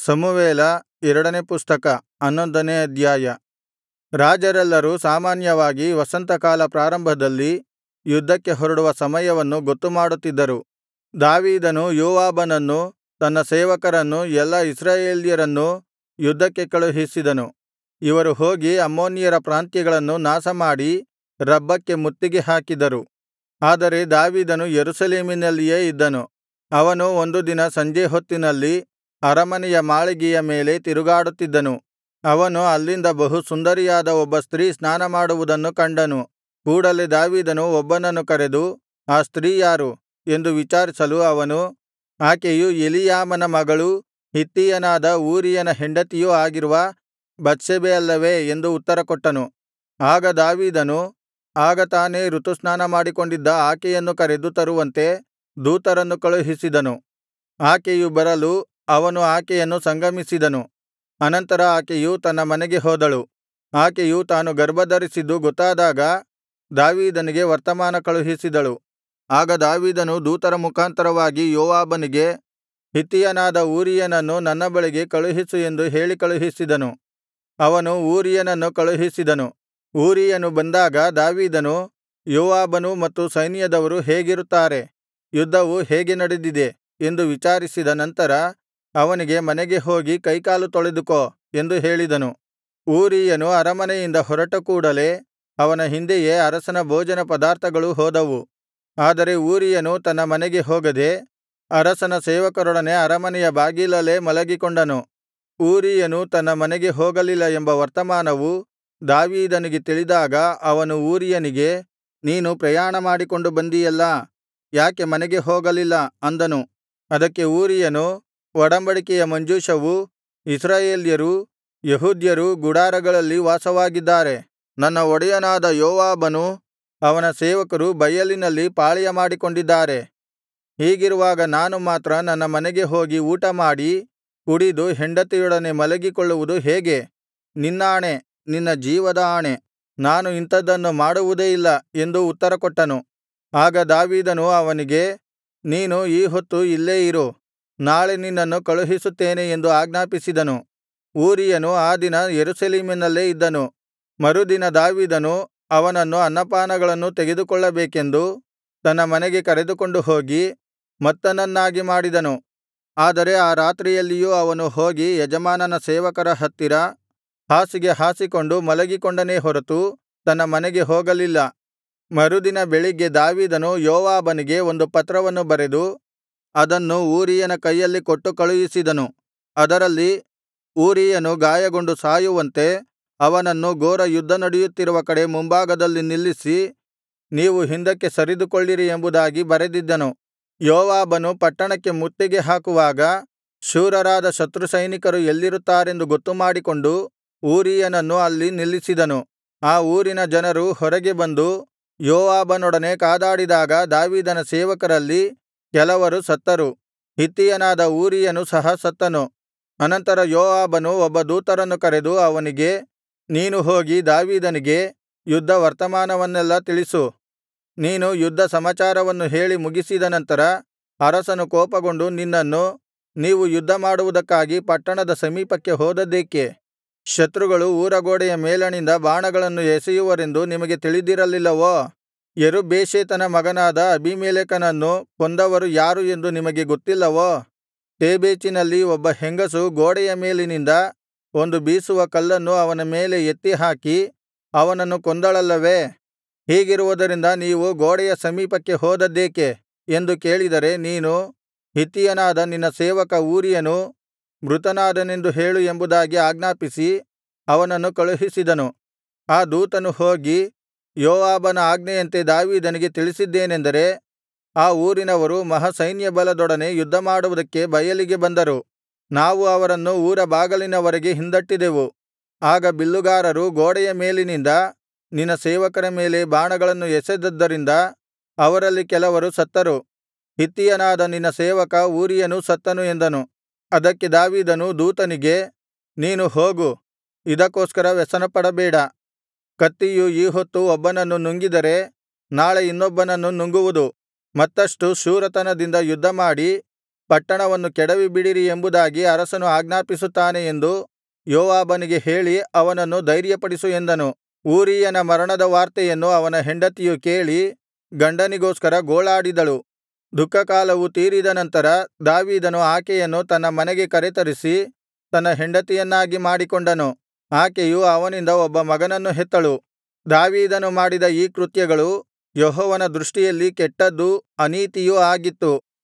ಸಮುವೇಲ ಎರಡನೇ ಪುಸ್ತಕ ಹನ್ನೊಂದನೇ ಅಧ್ಯಾಯ ರಾಜರೆಲ್ಲರೂ ಸಾಮಾನ್ಯವಾಗಿ ವಸಂತಕಾಲ ಪ್ರಾರಂಭದಲ್ಲಿ ಯುದ್ಧಕ್ಕೆ ಹೊರಡುವ ಸಮಯವನ್ನು ಗೊತ್ತುಮಾಡುತ್ತಿದ್ದರು ದಾವೀದನು ಯೋವಾಬನನ್ನೂ ತನ್ನ ಸೇವಕರನ್ನೂ ಎಲ್ಲಾ ಇಸ್ರಾಯೇಲ್ಯರನ್ನೂ ಯುದ್ಧಕ್ಕೆ ಕಳುಹಿಸಿದನು ಇವರು ಹೋಗಿ ಅಮ್ಮೋನಿಯರ ಪ್ರಾಂತ್ಯಗಳನ್ನು ನಾಶಮಾಡಿ ರಬ್ಬಕ್ಕೆ ಮುತ್ತಿಗೆ ಹಾಕಿದರು ಆದರೆ ದಾವೀದನು ಯೆರೂಸಲೇಮಿನಲ್ಲಿಯೇ ಇದ್ದನು ಅವನು ಒಂದು ದಿನ ಸಂಜೆ ಹೊತ್ತಿನಲ್ಲಿ ಅರಮನೆಯ ಮಾಳಿಗೆಯ ಮೇಲೆ ತಿರುಗಾಡುತ್ತಿದ್ದನು ಅವನು ಅಲ್ಲಿಂದ ಬಹು ಸುಂದರಿಯಾದ ಒಬ್ಬ ಸ್ತ್ರೀ ಸ್ನಾನಮಾಡುವುದನ್ನು ಕಂಡನು ಕೂಡಲೆ ದಾವೀದನು ಒಬ್ಬನನ್ನು ಕರೆದು ಆ ಸ್ತ್ರೀ ಯಾರು ಎಂದು ವಿಚಾರಿಸಲು ಅವನು ಆಕೆಯು ಎಲೀಯಾಮನ ಮಗಳೂ ಹಿತ್ತಿಯನಾದ ಊರೀಯನ ಹೆಂಡತಿಯೂ ಆಗಿರುವ ಬತ್ಷೆಬೆ ಅಲ್ಲವೇ ಎಂದು ಉತ್ತರಕೊಟ್ಟನು ಆಗ ದಾವೀದನು ಆಗ ತಾನೇ ಋತುಸ್ನಾನ ಮಾಡಿಕೊಂಡಿದ್ದ ಆಕೆಯನ್ನು ಕರೆದು ತರುವಂತೆ ದೂತರನ್ನು ಕಳುಹಿಸಿದನು ಆಕೆಯು ಬರಲು ಅವನು ಆಕೆಯನ್ನು ಸಂಗಮಿಸಿದನು ಅನಂತರ ಆಕೆಯು ತನ್ನ ಮನೆಗೆ ಹೋದಳು ಆಕೆಯು ತಾನು ಗರ್ಭಧರಿಸಿದ್ದು ಗೊತ್ತಾದಾಗ ದಾವೀದನಿಗೆ ವರ್ತಮಾನ ಕಳುಹಿಸಿದಳು ಆಗ ದಾವೀದನು ದೂತರ ಮುಖಾಂತರವಾಗಿ ಯೋವಾಬನಿಗೆ ಹಿತ್ತಿಯನಾದ ಊರೀಯನನ್ನು ನನ್ನ ಬಳಿಗೆ ಕಳುಹಿಸು ಎಂದು ಹೇಳಿ ಕಳುಹಿಸಿದನು ಅವನು ಊರೀಯನನ್ನು ಕಳುಹಿಸಿದನು ಊರೀಯನು ಬಂದಾಗ ದಾವೀದನು ಯೋವಾಬನೂ ಮತ್ತು ಸೈನ್ಯದವರು ಹೇಗಿರುತ್ತಾರೆ ಯುದ್ಧವು ಹೇಗೆ ನಡೆದಿದೆ ಎಂದು ವಿಚಾರಿಸಿದ ನಂತರ ಅವನಿಗೆ ಮನೆಗೆ ಹೋಗಿ ಕೈಕಾಲು ತೊಳೆದುಕೋ ಎಂದು ಹೇಳಿದನು ಊರೀಯನು ಅರಮನೆಯಿಂದ ಹೊರಟ ಕೂಡಲೆ ಅವನ ಹಿಂದೆಯೇ ಅರಸನ ಭೋಜನ ಪದಾರ್ಥಗಳು ಹೋದವು ಆದರೆ ಊರೀಯನು ತನ್ನ ಮನೆಗೆ ಹೋಗದೆ ಅರಸನ ಸೇವಕರೊಡನೆ ಅರಮನೆಯ ಬಾಗಿಲಲ್ಲೇ ಮಲಗಿಕೊಂಡನು ಊರೀಯನು ತನ್ನ ಮನೆಗೆ ಹೋಗಲಿಲ್ಲ ಎಂಬ ವರ್ತಮಾನವು ದಾವೀದನಿಗೆ ತಿಳಿದಾಗ ಅವನು ಊರೀಯನಿಗೆ ನೀನು ಪ್ರಯಾಣ ಮಾಡಿಕೊಂಡು ಬಂದಿಯಲ್ಲಾ ಯಾಕೆ ಮನೆಗೆ ಹೋಗಲಿಲ್ಲ ಅಂದನು ಅದಕ್ಕೆ ಊರೀಯನು ಒಡಂಬಡಿಕೆಯ ಮಂಜೂಷವು ಇಸ್ರಾಯೇಲ್ಯರೂ ಯೆಹೂದ್ಯರೂ ಗುಡಾರಗಳಲ್ಲಿ ವಾಸವಾಗಿದ್ದಾರೆ ನನ್ನ ಒಡೆಯನಾದ ಯೋವಾಬನೂ ಅವನ ಸೇವಕರು ಬಯಲಿನಲ್ಲಿ ಪಾಳೆಯಮಾಡಿಕೊಂಡಿದ್ದಾರೆ ಹೀಗಿರುವಾಗ ನಾನು ಮಾತ್ರ ನನ್ನ ಮನೆಗೆ ಹೋಗಿ ಊಟಮಾಡಿ ಕುಡಿದು ಹೆಂಡತಿಯೊಡನೆ ಮಲಗಿಕೊಳ್ಳುವುದು ಹೇಗೆ ನಿನ್ನಾಣೆ ನಿನ್ನ ಜೀವದ ಆಣೆ ನಾನು ಇಂಥದ್ದನ್ನು ಮಾಡುವುದೇ ಇಲ್ಲ ಎಂದು ಉತ್ತರಕೊಟ್ಟನು ಆಗ ದಾವೀದನು ಅವನಿಗೆ ನೀನು ಈ ಹೊತ್ತು ಇಲ್ಲೇ ಇರು ನಾಳೆ ನಿನ್ನನ್ನು ಕಳುಹಿಸುತ್ತೇನೆ ಎಂದು ಆಜ್ಞಾಪಿಸಿದನು ಊರೀಯನು ಆ ದಿನ ಯೆರೂಸಲೇಮಿನಲ್ಲೇ ಇದ್ದನು ಮರುದಿನ ದಾವೀದನು ಅವನನ್ನು ಅನ್ನಪಾನಗಳನ್ನು ತೆಗೆದುಕೊಳ್ಳಬೇಕೆಂದು ತನ್ನ ಮನೆಗೆ ಕರೆದುಕೊಂಡು ಹೋಗಿ ಮತ್ತನನ್ನಾಗಿ ಮಾಡಿದನು ಆದರೆ ಆ ರಾತ್ರಿಯಲ್ಲಿಯೂ ಅವನು ಹೋಗಿ ಯಜಮಾನನ ಸೇವಕರ ಹತ್ತಿರ ಹಾಸಿಗೆ ಹಾಸಿಕೊಂಡು ಮಲಗಿಕೊಂಡನೇ ಹೊರತು ತನ್ನ ಮನೆಗೆ ಹೋಗಲಿಲ್ಲ ಮರುದಿನ ಬೆಳಿಗ್ಗೆ ದಾವೀದನು ಯೋವಾಬನಿಗೆ ಒಂದು ಪತ್ರವನ್ನು ಬರೆದು ಅದನ್ನು ಊರೀಯನ ಕೈಯಲ್ಲಿ ಕೊಟ್ಟು ಕಳುಹಿಸಿದನು ಅದರಲ್ಲಿ ಊರೀಯನು ಗಾಯಗೊಂಡು ಸಾಯುವಂತೆ ಅವನನ್ನು ಘೋರ ಯುದ್ಧ ನಡೆಯುತ್ತಿರುವ ಕಡೆ ಮುಂಭಾಗದಲ್ಲಿ ನಿಲ್ಲಿಸಿ ನೀವು ಹಿಂದಕ್ಕೆ ಸರಿದುಕೊಳ್ಳಿರಿ ಎಂಬುದಾಗಿ ಬರೆದಿದ್ದನು ಯೋವಾಬನು ಪಟ್ಟಣಕ್ಕೆ ಮುತ್ತಿಗೆ ಹಾಕುವಾಗ ಶೂರರಾದ ಶತ್ರುಸೈನಿಕರು ಎಲ್ಲಿರುತ್ತಾರೆಂದು ಗೊತ್ತುಮಾಡಿಕೊಂಡು ಊರೀಯನನ್ನು ಅಲ್ಲಿ ನಿಲ್ಲಿಸಿದನು ಆ ಊರಿನ ಜನರು ಹೊರಗೆ ಬಂದು ಯೋವಾಬನೊಡನೆ ಕಾದಾಡಿದಾಗ ದಾವೀದನ ಸೇವಕರಲ್ಲಿ ಕೆಲವರು ಸತ್ತರು ಹಿತ್ತಿಯನಾದ ಊರೀಯನು ಸಹ ಸತ್ತನು ಅನಂತರ ಯೋವಾಬನು ಒಬ್ಬ ದೂತರನ್ನು ಕರೆದು ಅವನಿಗೆ ನೀನು ಹೋಗಿ ದಾವೀದನಿಗೆ ಯುದ್ಧ ವರ್ತಮಾನವನ್ನೆಲ್ಲಾ ತಿಳಿಸು ನೀನು ಯುದ್ಧ ಸಮಾಚಾರವನ್ನು ಹೇಳಿ ಮುಗಿಸಿದ ನಂತರ ಅರಸನು ಕೋಪಗೊಂಡು ನಿನ್ನನ್ನು ನೀವು ಯುದ್ಧಮಾಡುವುದಕ್ಕಾಗಿ ಪಟ್ಟಣದ ಸಮೀಪಕ್ಕೆ ಹೋದದ್ದೇಕೆ ಶತ್ರುಗಳು ಊರಗೋಡೆಯ ಮೇಲಣಿಂದ ಬಾಣಗಳನ್ನು ಎಸೆಯುವರೆಂದು ನಿಮಗೆ ತಿಳಿದಿರಲಿಲ್ಲವೋ ಯೆರುಬ್ಬೇಷೆತನ ಮಗನಾದ ಅಬೀಮೆಲೆಕನನ್ನು ಕೊಂದವರು ಯಾರು ಎಂದು ನಿಮಗೆ ಗೊತ್ತಿಲ್ಲವೋ ತೇಬೇಚಿನಲ್ಲಿ ಒಬ್ಬ ಹೆಂಗಸು ಗೋಡೆಯ ಮೇಲಿನಿಂದ ಒಂದು ಬೀಸುವ ಕಲ್ಲನ್ನು ಅವನ ಮೇಲೆ ಎತ್ತಿ ಹಾಕಿ ಅವನನ್ನು ಕೊಂದಳಲ್ಲವೇ ಹೀಗಿರುವುದರಿಂದ ನೀವು ಗೋಡೆಯ ಸಮೀಪಕ್ಕೆ ಹೋದದ್ದೇಕೆ ಎಂದು ಕೇಳಿದರೆ ನೀನು ಹಿತ್ತಿಯನಾದ ನಿನ್ನ ಸೇವಕ ಊರೀಯನು ಮೃತನಾದನೆಂದು ಹೇಳು ಎಂಬುದಾಗಿ ಆಜ್ಞಾಪಿಸಿ ಅವನನ್ನು ಕಳುಹಿಸಿದನು ಆ ದೂತನು ಹೋಗಿ ಯೋವಾಬನ ಆಜ್ಞೆಯಂತೆ ದಾವೀದನಿಗೆ ತಿಳಿಸಿದ್ದೇನೆಂದರೆ ಆ ಊರಿನವರು ಮಹಾಸೈನ್ಯಬಲದೊಡನೆ ಯುದ್ಧಮಾಡುವುದಕ್ಕೆ ಬಯಲಿಗೆ ಬಂದರು ನಾವು ಅವರನ್ನು ಊರ ಬಾಗಿಲಿನವರೆಗೆ ಹಿಂದಟ್ಟಿದೆವು ಆಗ ಬಿಲ್ಲುಗಾರರು ಗೋಡೆಯ ಮೇಲಿನಿಂದ ನಿನ್ನ ಸೇವಕರ ಮೇಲೆ ಬಾಣಗಳನ್ನು ಎಸೆದದ್ದರಿಂದ ಅವರಲ್ಲಿ ಕೆಲವರು ಸತ್ತರು ಹಿತ್ತಿಯನಾದ ನಿನ್ನ ಸೇವಕ ಊರೀಯನೂ ಸತ್ತನು ಎಂದನು ಅದಕ್ಕೆ ದಾವೀದನು ದೂತನಿಗೆ ನೀನು ಹೋಗು ಇದಕ್ಕೋಸ್ಕರ ವ್ಯಸನಪಡಬೇಡ ಕತ್ತಿಯು ಈ ಹೊತ್ತು ಒಬ್ಬನನ್ನು ನುಂಗಿದರೆ ನಾಳೆ ಇನ್ನೊಬ್ಬನನ್ನು ನುಂಗುವುದು ಮತ್ತಷ್ಟು ಶೂರತನದಿಂದ ಯುದ್ಧಮಾಡಿ ಪಟ್ಟಣವನ್ನು ಕೆಡವಿಬಿಡಿರಿ ಎಂಬುದಾಗಿ ಅರಸನು ಆಜ್ಞಾಪಿಸುತ್ತಾನೆ ಎಂದು ಯೋವಾಬನಿಗೆ ಹೇಳಿ ಅವನನ್ನು ಧೈರ್ಯಪಡಿಸು ಎಂದನು ಊರೀಯನ ಮರಣದ ವಾರ್ತೆಯನ್ನು ಅವನ ಹೆಂಡತಿಯು ಕೇಳಿ ಗಂಡನಿಗೋಸ್ಕರ ಗೋಳಾಡಿದಳು ದುಃಖಕಾಲವು ತೀರಿದ ನಂತರ ದಾವೀದನು ಆಕೆಯನ್ನು ತನ್ನ ಮನೆಗೆ ಕರೇತರಿಸಿ ತನ್ನ ಹೆಂಡತಿಯನ್ನಾಗಿ ಮಾಡಿಕೊಂಡನು ಆಕೆಯು ಅವನಿಂದ ಒಬ್ಬ ಮಗನನ್ನು ಹೆತ್ತಳು ದಾವೀದನು ಮಾಡಿದ ಈ ಕೃತ್ಯಗಳು ಯೆಹೋವನ ದೃಷ್ಟಿಯಲ್ಲಿ ಕೆಟ್ಟದ್ದೂ ಅನೀತಿಯೂ ಆಗಿತ್ತು